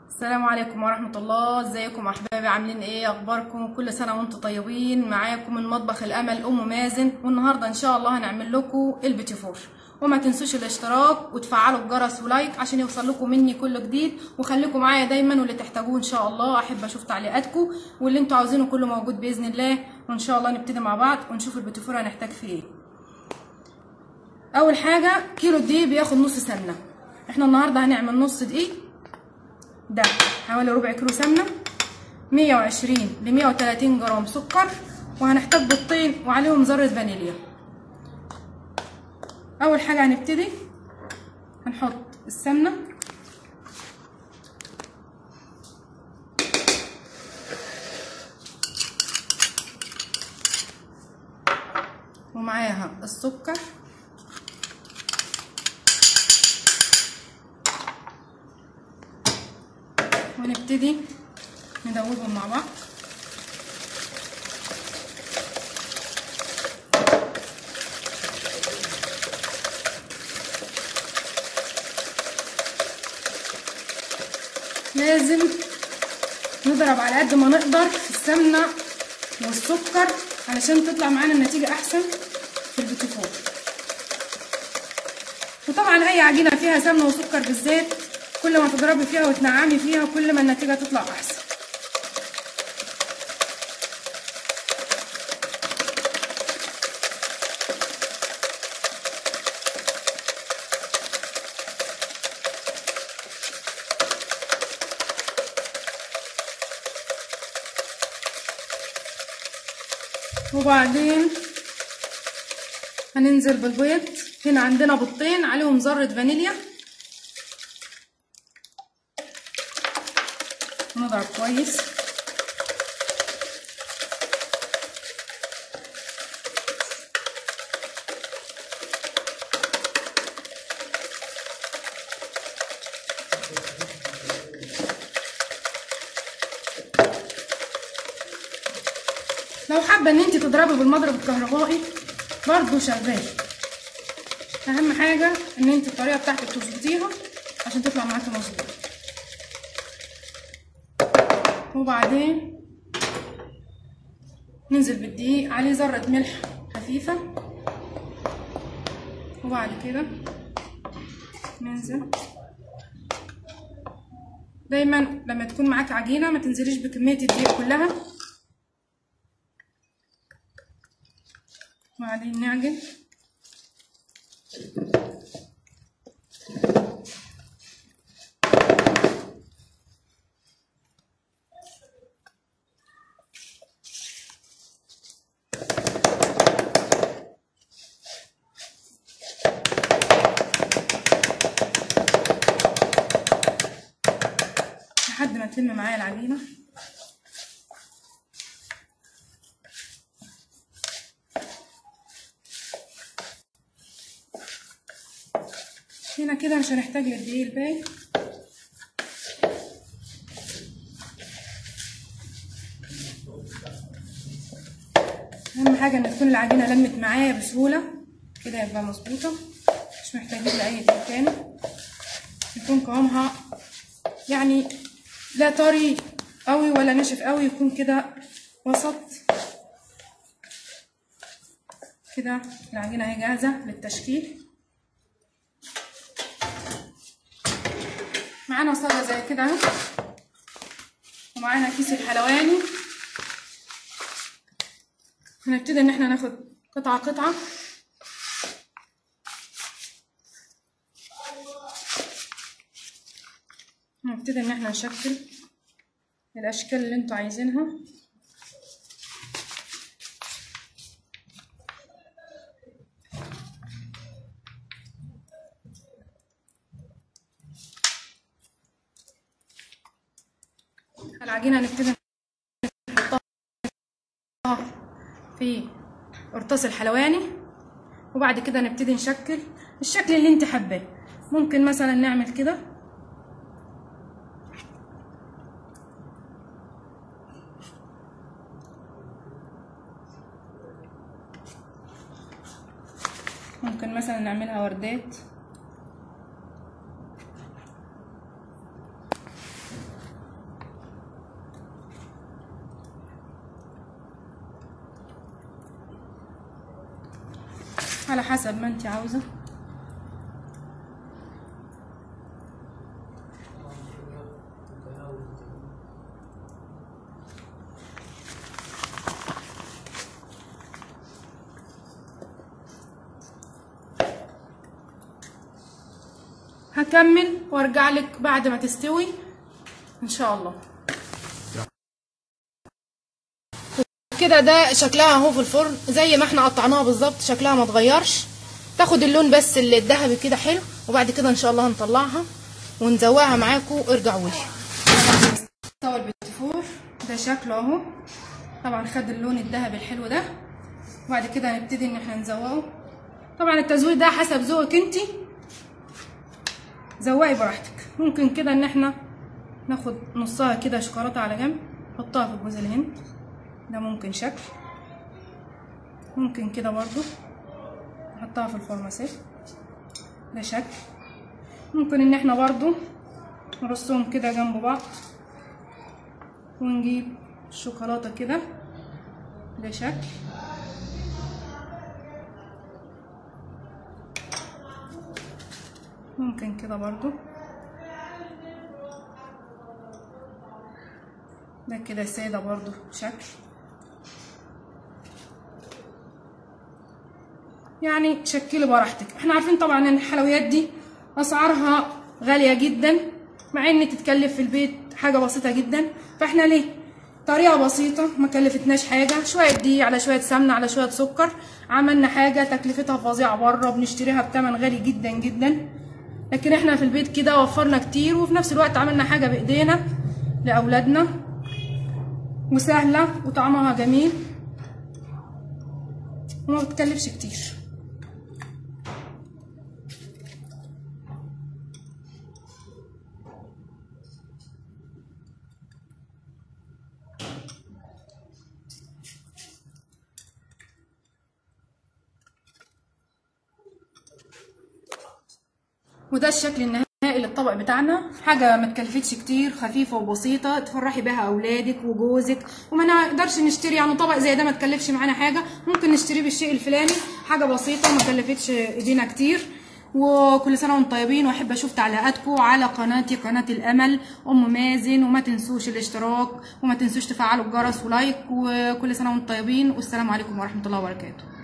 السلام عليكم ورحمة الله ازيكم احبابي عاملين ايه اخباركم كل سنة وانتم طيبين معاكم من مطبخ الامل ام مازن والنهاردة ان شاء الله هنعمل لكم البيتي فور وما تنسوش الاشتراك وتفعلوا الجرس ولايك عشان يوصل لكم مني كل جديد وخليكم معايا دايما واللي تحتاجوه ان شاء الله احب اشوف تعليقاتكم واللي انتوا عاوزينه كله موجود باذن الله وان شاء الله نبتدي مع بعض ونشوف البيتي فور هنحتاج فيه ايه اول حاجة كيلو دقيق بياخد نص سمنة احنا النهاردة هنعمل نص دقيق ده حوالي ربع كيلو سمنه 120 ل 130 جرام سكر وهنحتاج بيضتين وعليهم ذره فانيليا اول حاجه هنبتدي هنحط السمنه ومعاها السكر ونبتدي ندوبهم مع بعض لازم نضرب على قد ما نقدر في السمنة والسكر علشان تطلع معانا النتيجة أحسن في البيتي فور وطبعا أي عجينة فيها سمنة وسكر بالزيت كل ما تضربي فيها وتنعمي فيها كل ما النتيجة تطلع أحسن وبعدين هننزل بالبيض هنا عندنا بيضتين عليهم ذرة فانيليا نضرب كويس لو حابه ان انت تضربي بالمضرب الكهربائي برضو شغال اهم حاجه ان انت الطريقه بتاعتك تظبطيها عشان تطلع معاكي مظبوط وبعدين ننزل بالدقيق عليه ذرة ملح خفيفة وبعد كده ننزل دايما لما تكون معاك عجينة ما تنزليش بكمية الدقيق كلها وبعدين نعجن لحد ما تلم معايا العجينه هنا كده مش هنحتاج للدقيق الباقي اهم حاجه ان تكون العجينه لمت معايا بسهوله كده يبقى مظبوطه مش محتاجين لاي دقيق تاني يكون قوامها يعني لا طري قوي ولا ناشف قوي يكون كده وسط كده العجينه اهي جاهزه للتشكيل معانا صاجه زي كده اهو ومعانا كيس الحلواني هنبتدي ان احنا ناخد قطعه قطعه هنبتدي ان احنا نشكل الاشكال اللي انتوا عايزينها العجينه هنبتدي نحطها في قرطاس الحلواني وبعد كده نبتدي نشكل الشكل اللي انت حباه ممكن مثلا نعمل كده ممكن مثلا نعملها وردات على حسب ما انت عاوزه هكمل وارجع لك بعد ما تستوي ان شاء الله كده ده شكلها اهو في الفرن زي ما احنا قطعناها بالظبط شكلها ما اتغيرش تاخد اللون بس اللي الذهبي كده حلو وبعد كده ان شاء الله هنطلعها ونزوقها معاكم ارجعوا لي استوى البيتفور ده شكله اهو طبعا خد اللون الذهبي الحلو ده وبعد كده هنبتدي ان احنا نزوقه طبعا التزويق ده حسب ذوقك انتي زوقي براحتك ممكن كده ان احنا ناخد نصها كده شوكولاته على جنب نحطها في جوز الهند ده ممكن شكل ممكن كده برضو نحطها في الفرماسيل ده شكل ممكن ان احنا برضو نرصهم كده جنب بعض ونجيب الشوكولاته كده ده شكل ممكن كده برضو ده كده سادة برضو شكل يعني شكلي براحتك احنا عارفين طبعا ان الحلويات دي اسعارها غالية جدا مع ان تتكلف في البيت حاجة بسيطة جدا فاحنا ليه طريقة بسيطة ما كلفتناش حاجة شوية دقيق على شوية سمنة على شوية سكر عملنا حاجة تكلفتها فظيعة بره بنشتريها بتمن غالي جدا جدا لكن احنا في البيت كده وفرنا كتير وفي نفس الوقت عملنا حاجة بايدينا لأولادنا وسهلة وطعمها جميل وما بتكلفش كتير وده الشكل النهائي للطبق بتاعنا حاجه ما تكلفتش كتير خفيفه وبسيطه تفرحي بيها اولادك وجوزك وما نقدرش نشتري يعني طبق زي ده ما تكلفش معانا حاجه ممكن نشتريه بالشيء الفلاني حاجه بسيطه ما كلفتش ايدينا كتير وكل سنه وانتم طيبين واحب اشوف تعليقاتكم على قناتي قناه الامل ام مازن وما تنسوش الاشتراك وما تنسوش تفعلوا الجرس ولايك وكل سنه وانتم طيبين والسلام عليكم ورحمه الله وبركاته